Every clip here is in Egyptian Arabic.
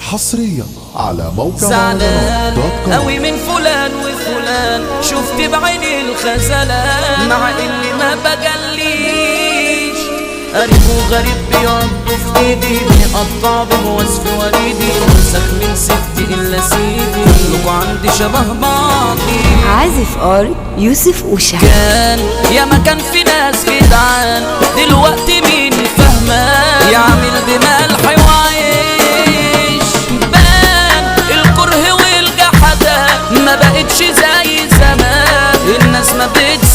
حصريا على موقع زعلان دوت كوم قوي من فلان وفلان شفت بعيني الخزلان مع اني ما بجليش قريب وغريب بيقضوا في ايدي بيقطع بوصف وريدي وسخ من ستي الا سيدي كلكوا عندي شبه بعضي عازف ار يوسف وشا كان يا ما كان في ناس جدعان دلوقتي مين فهمان يعمل بملح وعيش بان الكره والجحدان ما بقتش زي زمان الناس ما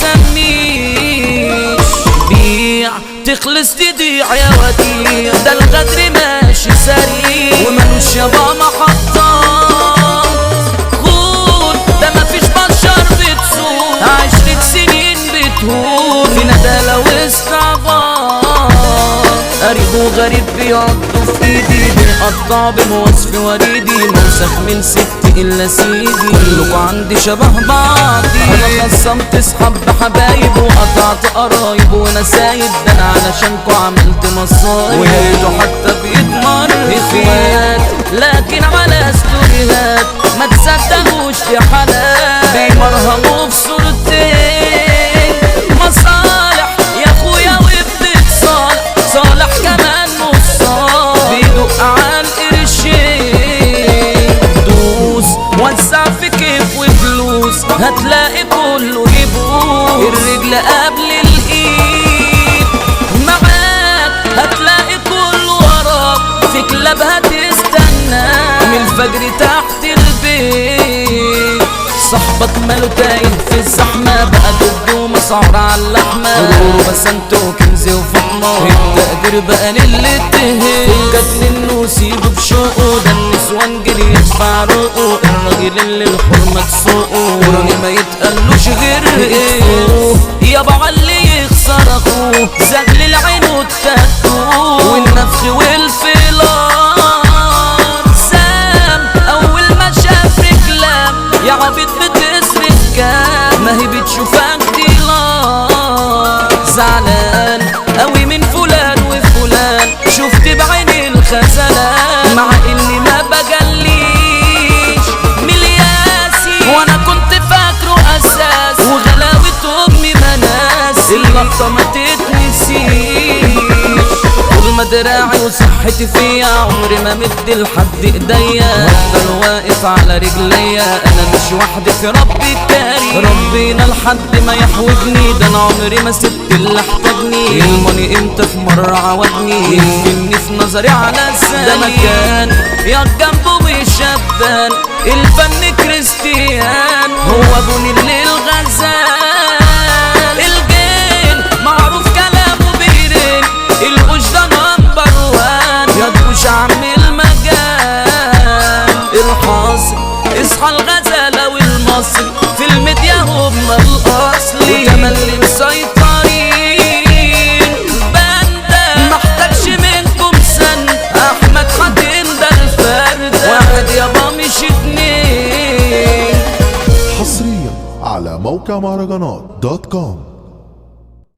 بتسميش بيع تخلص تضيع يا وديع ده الغدر ماشي سريع وملوش يابا محطات خون ده مفيش بشر بتصون عشرة سنين بتهون في ندالة واستعباط قريب وغريب بيقضوا في ايدي بيقطع بموصف وريدي موسخ من ستي الا سيدي كلكوا عندي شبه بعضي انا خصمت اصحاب بحبايب وقطعت قرايب ونسايب ده انا علشانكوا عملت مصايب ويا حتى بيتمر اخوات لكن على ستوريهات ما تصدقوش في حالات بيمرهموا في صورتين مصالح يا اخويا وابن صالح صالح كمان نصال بيدق على القرشين دوس وسع في كيف وفلوس هتلاقي كله يبوس الرجل قبل الايد معاك هتلاقي كله وراك في كلاب هتستنى من الفجر تحت البيت صاحبك ماله تايه في الزحمة بقى ضده مسعر على اللحمة غرور بس انتو كنزي وفاطمة التقدير بقى للاتهام جت منه سيبه بشوقه ده النسوان جري يدفع روقه الراجل اللي الحرمة تسوقه وراني ما يتقالوش غير ايه يابا علي يخسر اخوه زغل العين والتاتو والنفخ والفلار سام اول ما شاف رجلام يا عبيد بتصرف كام ما هي بتشوفك ديلار زعلان قوي من فلان وفلان شفت بعيني الخزلان مع اني ما بجليش ملياسي وانا كنت فاكره اساس وغلاوة امي مناس اللقطة ما تتنسيش طول ما دراعي وصحتي فيا عمري ما مد لحد ايديا افضل واقف على رجليا انا مش وحدي في ربي التاني ربنا لحد ما يحوجني ده انا عمري ما سبت اللي احتاجني الماني امتى في مرة عوجني يمكنني في نظري على الزاني ده مكان يا جنبه وشبان الفن كريستيان هو بني الليل غزال الجيل معروف كلامه بيرن القش ده نمبر وان يا تبوش عم المجال الحاصل اصحى الغزالة والمصري في الميديا هم الاصلي وتملي مسيطرين باندا محتاجش منكم سن احمد خاتم ده الفرد واحد يابا مش اتنين حصريا على موقع مهرجانات دوت كوم